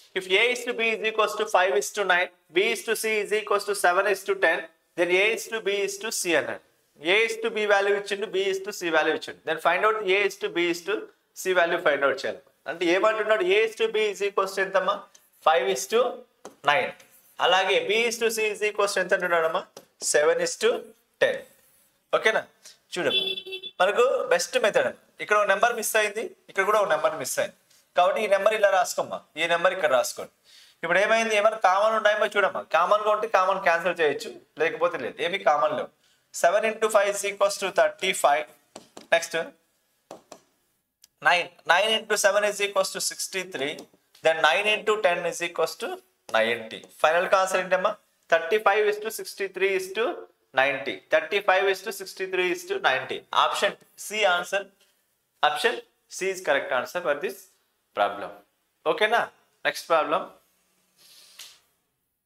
if A is to B is equals to five is to nine B is to C is equals to seven is to ten then A is to B is to C అన్నాడు A is to B value ఇచ్చిండు B is to C value ఇచ్చిండు then find out A is to B is to C value find out చేయాలి అంటే ఏమంటున్నాడు A is to B is equals to ఎంతమ్మా five is to nine అలాగే B is to C is equals to ఎంత అంటున్నాడమ్మా seven is to ten ఓకేనా చూడమ్మా మనకు బెస్ట్ మెథడ్ ఇక్కడ ఒక నెంబర్ మిస్ అయింది ఇక్కడ కూడా ఒక నెంబర్ మిస్ అయింది కాబట్టి ఈ నెంబర్ ఇలా రాసుకోమ్మా ఈ నెంబర్ ఇక్కడ రాసుకోండి ఇప్పుడు ఏమైంది ఏమైనా కామన్ ఉన్నాయేమో చూడమ్మా కామన్గా ఉంటే కామన్ క్యాన్సిల్ చేయొచ్చు లేకపోతే లేదు ఏమి కామన్ లేవు seven into five is equals to thirty five next nine nine into seven is equals to sixty three then nine into ten is equals to ninety final answer ఏంటమ్మా thirty five is to sixty three is to ninety thirty five is to sixty three is to ninety option C answer option C is correct answer for this problem ఓకేనా next problem